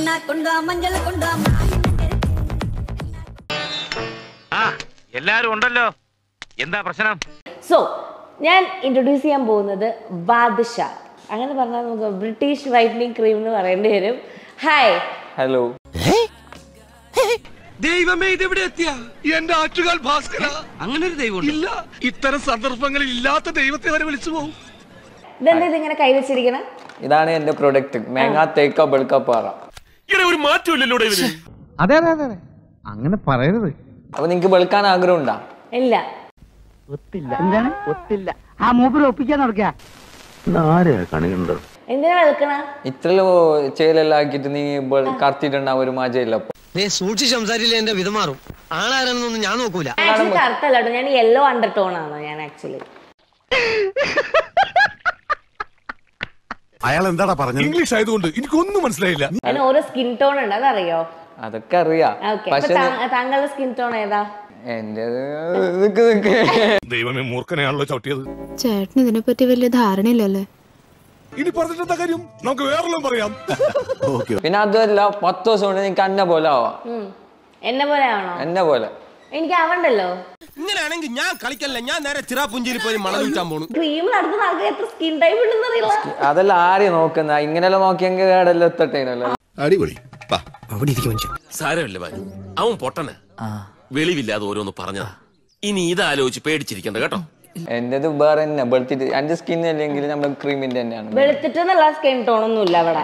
என்ன கொண்டு வா மஞ்சள் கொண்டு வா ആ എല്ലാരും ഉണ്ടല്ലോ എന്താ പ്രശ്നം സോ ഞാൻ ഇൻട്രൊഡ്യൂസ് ചെയ്യാൻ പോകുന്നത് ബാദ്ഷ അങ്ങനെ പറഞ്ഞാൽ നമുക്ക് ബ്രിട്ടീഷ് വൈറ്റനിങ് ക്രീം എന്ന് പറയേണ്ടി വരും ഹായ് ഹലോ ദൈവമേ ഇതെവിടെ എത്തിയ എന്റെ ആറ്റുകാൽ ഭാസ്കര അങ്ങനെ ഒരു ദൈവം ഇല്ല ഇത്തരം സന്ദർഭങ്ങളിൽ ഇല്ലാത്ത ദൈവത്തെ വരെ വിളിച്ചു പോകും ഇതെന്താ ഇതിങ്ങനെ കൈവച്ചിരിക്കണേ ഇതാണ് എന്റെ പ്രൊഡക്റ്റ് മേങ്ങ തേക്ക ബെൾക്കപ്പാറ ഇങ്ങനെ ഒരു മാറ്റമില്ലല്ലോ ഇവന് അതെ അതെ അതെ അതെ അങ്ങനെ പറയരുത് അപ്പൊ നിങ്ങക്ക് വെളുക്കാൻ ആഗ്രഹം ഉണ്ടാ ഇല്ല എന്താണ് ഒത്തില്ല ആ മൂപ്പര് ഒപ്പിക്കാൻ നടക്കുക എന്തിനാ വെളുക്കണ ഇത്രയോ ചേലെല്ലാം ആക്കിയിട്ട് നീ കറുത്തിട്ടുണ്ടാവും ഒരു മാജയില്ല അപ്പൊ സൂക്ഷിച്ച് സംസാരിച്ചില്ല എന്റെ വിധമാറും ആളാരാണെന്നൊന്നും ഞാൻ നോക്കൂല ആക്ച്വലി കറുത്തല്ല കേട്ടോ ഞാൻ യെല്ലോ അണ്ടർടോൺ ആണ് ഞാൻ ആക്ച്വലി അയാൾ എന്താടാ പറഞ്ഞത് ഇംഗ്ലീഷ് ആയതുകൊണ്ട് എനിക്കൊന്നും മനസ്സിലായില്ല ഞാൻ ഓരോ സ്കിൻ ടോൺ ഉണ്ട് അതറിയോ അതൊക്കെ അറിയാം ഓക്കെ പക്ഷെ താങ്കളുടെ സ്കിൻ ടോൺ ഏതാ എന്റെ നിക്ക് നിക്ക് ദൈവമേ മൂർഖനെയാണല്ലോ ചവിട്ടിയത് ചേട്ടന് ഇതിനെപ്പറ്റി വലിയ ധാരണയില്ലല്ലേ ഇനി പറഞ്ഞിട്ടെന്താ കാര്യം നമുക്ക് വേറെല്ലാം പറയാം പിന്നെ അതുമല്ല പത്ത് ദിവസം കൊണ്ട് നിനക്ക് എന്നെ പോലെ ആവാം ഉം. എന്നെ പോലെ ആണോ എന്നെ പോലെ എനിക്ക് ആവണ്ടല്ലോ ഇങ്ങനെയാണെങ്കിൽ ഞാൻ കളിക്കല്ല ഞാൻ നേരെ ചിറാപുഞ്ചിയിൽ പോയി മണം വിൽക്കാൻ പോണു ക്രീം നടത്തുന്ന ആൾക്ക് എത്ര സ്കിൻ ടൈപ്പ് ഉണ്ടെന്ന് അറിയില്ല അതെല്ലാം ആരെയും നോക്കുന്ന ഇങ്ങനെല്ലാം നോക്കിയെങ്കിൽ കേടെല്ലാം എത്തട്ടേനല്ലോ അടിപൊളി അവിടെ ഇരിക്കും മനുഷ്യൻ സാരമില്ല ബാനു അവൻ പൊട്ടന് വെളിവില്ലാതെ ഓരോന്ന് പറഞ്ഞതാ ഇനി ഇതാലോചിച്ച് പേടിച്ചിരിക്കണ്ട കേട്ടോ എന്റേത് വേറെ തന്നെ വെളുത്തിട്ട് എന്റെ സ്കിൻ അല്ലെങ്കിൽ നമ്മുടെ ക്രീമിന്റെ തന്നെയാണ് വെളുത്തിട്ട് എന്നുള്ള സ്കിൻ ടോൺ ഒന്നും ഇല്ല അവിടെ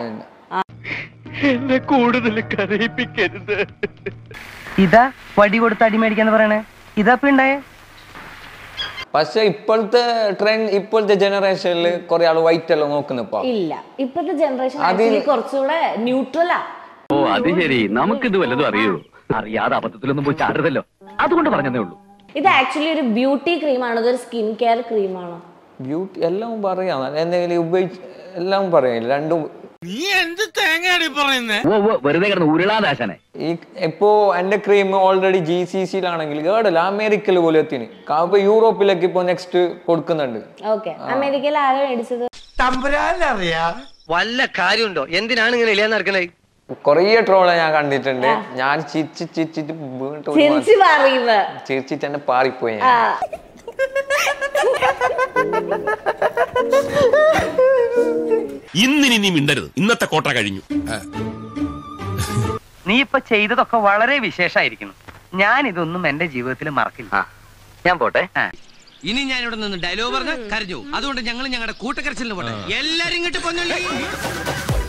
ഇതാ വടി കൊടുത്ത് അടി മേടിക്കാന്ന് പറയണേ ഇതാ ഇപ്പൊ ഉണ്ടായേ പക്ഷെ ഇപ്പോഴത്തെ ട്രെൻഡ് ഇപ്പോഴത്തെ ജനറേഷനിൽ കുറെ ആള് വൈറ്റ് എല്ലാം നോക്കുന്നു ഇപ്പൊ ഇല്ല ഇപ്പോഴത്തെ ജനറേഷൻ അതിൽ- ആക്ച്വലി കുറച്ചുകൂടെ ന്യൂട്രലാ ഓ അത് ശരി നമുക്കിത് വല്ലതും അറിയൂ അറിയാതെ അബദ്ധത്തിലൊന്നും പോയി ചാടരുതല്ലോ അതുകൊണ്ട് പറഞ്ഞതേ ഉള്ളൂ ഇത് ആക്ച്വലി ഒരു ബ്യൂട്ടി ക്രീമാണോ ഇതൊരു സ്കിൻ കെയർ ക്രീമാണോ ബ്യൂട്ടി എല്ലാം പറയാം എന്തെങ്കിലും ഉപയോഗിച്ച് എല്ലാം പറയാം രണ്ടും ഓ ഓ വെറുതെ കിടന്ന് ഉരുളാദാശനെ ഈ ഇപ്പോ എന്റെ ക്രീം ഓൾറെഡി ജി സി സിയിലാണെങ്കിൽ കേടല്ല അമേരിക്കയിൽ പോലും എത്തിന് ഇപ്പൊ യൂറോപ്പിലേക്ക് ഇപ്പൊ നെക്സ്റ്റ് കൊടുക്കുന്നുണ്ട് ഓക്കെ അമേരിക്കയിൽ ആരാ മേടിച്ചത് വല്ല കാര്യമുണ്ടോ എന്തിനാണ് ഇങ്ങനെ ഇല്ലാന്ന് നടക്കണേ കൊറേ ട്രോള് ഞാൻ കണ്ടിട്ടുണ്ട് ഞാൻ ചിരിച്ച് ചിരിച്ചിട്ട് വീണിട്ട് ഒരു മാസം തിരിച്ചു പറയുന്നത് ചിരിച്ചിട്ട് തന്നെ പാറിപ്പോയി ഞാൻ. ആ ഇന്നിനി നീ മിണ്ടരുത് ഇന്നത്തെ കോട്ട കഴിഞ്ഞു നീ ഇപ്പൊ ചെയ്തതൊക്കെ വളരെ വിശേഷമായിരിക്കുന്നു ഞാൻ ഇതൊന്നും എന്റെ ജീവിതത്തിൽ മറക്കില്ല ഞാൻ പോട്ടെ ഇനി ഞാൻ ഇവിടെ നിന്ന് ഡയലോഗ് പറഞ്ഞ കരഞ്ഞു അതുകൊണ്ട് ഞങ്ങൾ ഞങ്ങളുടെ കൂട്ടക്കരച്ചിലിന് പോട്ടെ എല്ലാരും ഇങ്ങോട്ട് പൊന്നോളി